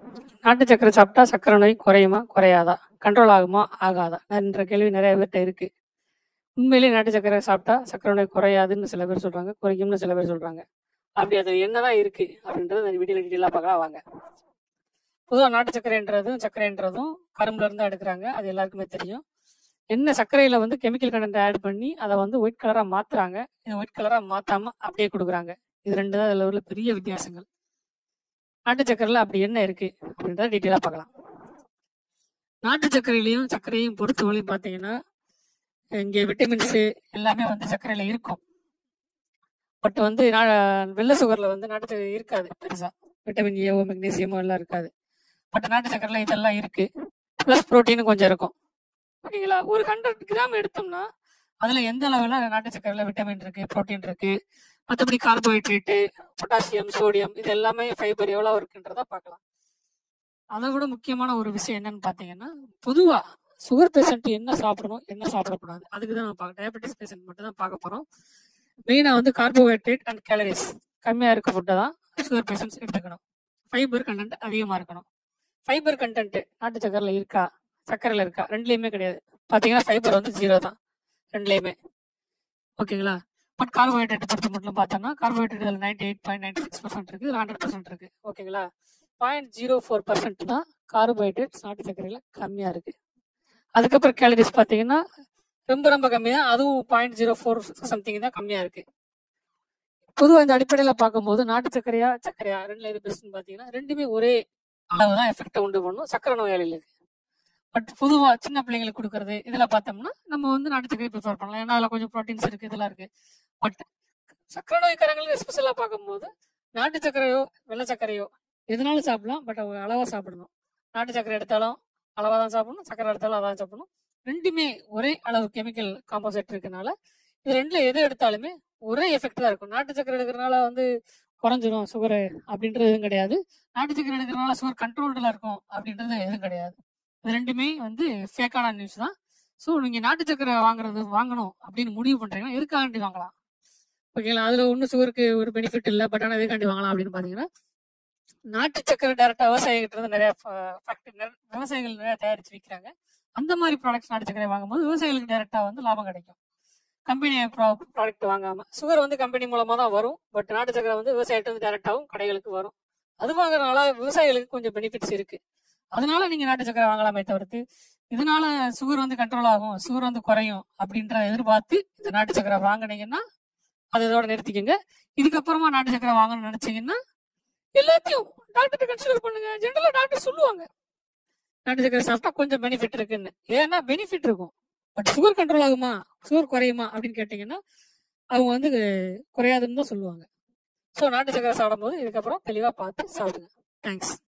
நாட்டு சக்கரை சாப்பிட்டா சக்கரை நோய் குறையுமா குறையாதா கண்ட்ரோல் ஆகுமா ஆகாதா என்ற கேள்வி நிறைய பேர்கிட்ட இருக்கு உண்மையிலேயே நாட்டு சக்கரை சாப்பிட்டா சக்கரை நோய் குறையாதுன்னு சில பேர் சொல்றாங்க குறைக்கும்னு சில பேர் சொல்றாங்க அப்படி அது என்னதான் இருக்கு அப்படின்றத இந்த வீடியோல டீட்டெயிலாக பார்க்கலாம் வாங்க பொதுவாக நாட்டு சர்க்கரைன்றதும் சர்க்கரைன்றதும் கரும்புல இருந்து எடுக்கிறாங்க அது எல்லாருக்குமே தெரியும் என்ன சர்க்கரையில வந்து கெமிக்கல் கண்டென்ட் ஆட் பண்ணி அதை வந்து ஒயிட் கலரா மாத்துறாங்க இது ஒயிட் கலரா மாத்தாம அப்படியே கொடுக்குறாங்க இது ரெண்டு தான் அதில் உள்ள பெரிய வித்தியாசங்கள் நாட்டு சர்க்கரையில் அப்படி என்ன இருக்கு அப்படின்றத டீட்டெயிலாக பார்க்கலாம் நாட்டு சர்க்கரையிலையும் சர்க்கரையும் பொறுத்தவரையும் பார்த்தீங்கன்னா இங்கே விட்டமின்ஸு எல்லாமே வந்து சர்க்கரையில இருக்கும் பட் வந்து நா- வெள்ளை சுகர்ல வந்து நாட்டு சர்க்கரை இருக்காது பெருசா விட்டமின் ஏவோ மெக்னீசியமோ எல்லாம் இருக்காது பட் நாட்டு சர்க்கரையில இதெல்லாம் இருக்கு ப்ளஸ் புரோட்டீனும் கொஞ்சம் இருக்கும் ஓகேங்களா ஒரு ஹண்ட்ரட் கிராம் எடுத்தோம்னா அதுல எந்த அளவுல நாட்டு சர்க்கரையில விட்டமின் இருக்கு புரோட்டீன் இருக்கு மற்றபடி கார்போஹைட்ரேட்டு பொட்டாசியம் சோடியம் இது எல்லாமே ஃபைபர் எவ்வளவு இருக்குன்றத பார்க்கலாம் அதை விட முக்கியமான ஒரு விஷயம் என்னன்னு பார்த்தீங்கன்னா பொதுவா சுகர் பேஷண்ட் என்ன சாப்பிடணும் என்ன சாப்பிடக்கூடாது அதுக்கு தான் நம்ம டயபெட்டிஸ் பேஷண்ட் மட்டும் தான் பார்க்க போறோம் மெயினாக வந்து கார்போஹைட்ரேட் அண்ட் கேலரிஸ் கம்மியாக இருக்க ஃபுட்டை தான் சுகர் பேஷண்ட்ஸ் எடுத்துக்கணும் ஃபைபர் கண்டென்ட் அதிகமாக இருக்கணும் ஃபைபர் கண்டென்ட் நாட்டு சக்கரையில் இருக்கா சர்க்கரையில் இருக்கா ரெண்டுலேயுமே கிடையாது பார்த்தீங்கன்னா ஃபைபர் வந்து ஜீரோ தான் ரெண்டுலேயுமே ஓகேங்களா பட் கார்போஹைட்ரேட் பொறுத்த மட்டும் பார்த்தோம்னா கார்போஹைட்ரேட் இதில் ninety eight point ninety six percent இருக்குது ஹண்ட்ரட் பர்சன்ட் இருக்குது ஓகேங்களா பாயிண்ட் ஜீரோ ஃபோர் பர்சன்ட் தான் கார்போஹைட்ரேட் நாட்டு சர்க்கரையில் கம்மியாக இருக்குது அதுக்கப்புறம் கேலரிஸ் பார்த்தீங்கன்னா ரொம்ப ரொம்ப கம்மி தான் அதுவும் பாயிண்ட் ஜீரோ ஃபோர் சம்திங் தான் கம்மியாக இருக்குது பொதுவாக இந்த அடிப்படையில் பார்க்கும்போது நாட்டு சர்க்கரையா சர்க்கரையா ரெண்டுல எது பெஸ்ட்னு பார்த்தீங்கன்னா ரெண்டுமே ஒரே அளவு தான் எஃபெக்டை உண்டு பண்ணும் சர்க்கரை நோயாளிகளுக்கு பட் பொதுவாக சின்ன பிள்ளைங்களுக்கு கொடுக்கறது இதில் பார்த்தோம்னா நம்ம வந்து நாட்டு சர்க்கரை ப்ரிஃபர் பண்ணலாம் ஏன்னா அதில் கொஞ்சம் ப்ரோட்டீன்ஸ் இருக்குது இதெல்லாம் இருக்குது பட் சர்க்கரை நோய்க்காரங்களுக்கு ஸ்பெஷலாக பார்க்கும்போது நாட்டு சர்க்கரையோ வெள்ளை சர்க்கரையோ எதுனாலும் சாப்பிடலாம் பட் அவங்க அளவாக சாப்பிடணும் நாட்டு சர்க்கரை எடுத்தாலும் அளவாக தான் சாப்பிடணும் சர்க்கரை எடுத்தாலும் அதான் சாப்பிடணும் ரெண்டுமே ஒரே அளவு கெமிக்கல் காம்போசிட் இருக்கனால இது ரெண்டுல எது எடுத்தாலுமே ஒரே எஃபெக்ட் தான் இருக்கும் நாட்டு சக்கரை எடுக்கிறனால வந்து குறைஞ்சிரும் சுகர் அப்படின்றது எதுவும் கிடையாது நாட்டு சக்கரை எடுக்கிறனால சுகர் கண்ட்ரோல்டில் இருக்கும் அப்படின்றது எதுவும் கிடையாது இது ரெண்டுமே வந்து ஃபேக்கான நியூஸ் தான் ஸோ நீங்கள் நாட்டு சக்கரை வாங்குறது வாங்கணும் அப்படின்னு முடிவு பண்ணுறீங்கன்னா எதுக்காண்டி வாங்கலாம் ஓகேங்களா அதில் ஒன்றும் சுகருக்கு ஒரு பெனிஃபிட் இல்லை பட் ஆனால் எதுக்காண்டி வாங்கலாம் அப்படின்னு பார்த்தீங்கன்னா நாட்டு சக்கரை டேரெக்டாக விவசாயிகிட்ட இருந்து நிறைய ஃபேக்டரி விவசாயிகள் நிறைய தயாரித்து விற்கிறாங்க அந்த மாதிரி ப்ராடக்ட்ஸ் நாட்டு சக்கரை வாங்கும்போது விவசாயிகளுக்கு டேரெக்டாக வந்து லாபம் கிடைக்கும் கம்பெனி ப்ராடக்ட் வாங்காம சுகர் வந்து கம்பெனி மூலமா தான் வரும் பட் நாட்டு சக்கரை வந்து விவசாயிட்ட வந்து டேரெக்டாகவும் கடைகளுக்கு வரும் அது வாங்குறதுனால விவசாயிகளுக்கு கொஞ்சம் பெனிஃபிட்ஸ் இருக்கு அதனால நீங்க நாட்டு சக்கரை வாங்கலாமே தவிர்த்து இதனால சுகர் வந்து கண்ட்ரோல் ஆகும் சுகர் வந்து குறையும் அப்படின்ற எதிர்பார்த்து இந்த நாட்டு சக்கரை வாங்குனீங்கன்னா அது இதோட நிறுத்திக்கங்க இதுக்கப்புறமா நாட்டு சக்கரை வாங்கணும்னு நினைச்சீங்கன்னா எல்லாத்தையும் டாக்டர் கன்சிடர் பண்ணுங்க ஜென்ரலா டாக்டர் சொல்லுவாங்க நாட்டு சக்கரை சாப்பிட்டா கொஞ்சம் பெனிஃபிட் இருக்குன்னு ஏன்னா பெனிஃபிட் இருக்கும் பட் சுகர் கண்ட்ரோல் ஆகுமா சுகர் குறையுமா அப்படின்னு கேட்டிங்கன்னா அவங்க வந்து குறையாதுன்னு தான் சொல்லுவாங்க ஸோ நாட்டு சக்கரை சாப்பிடும்போது இதுக்கப்புறம் தெளிவாக பார்த்து சாப்பிடுங்க தேங்க்ஸ்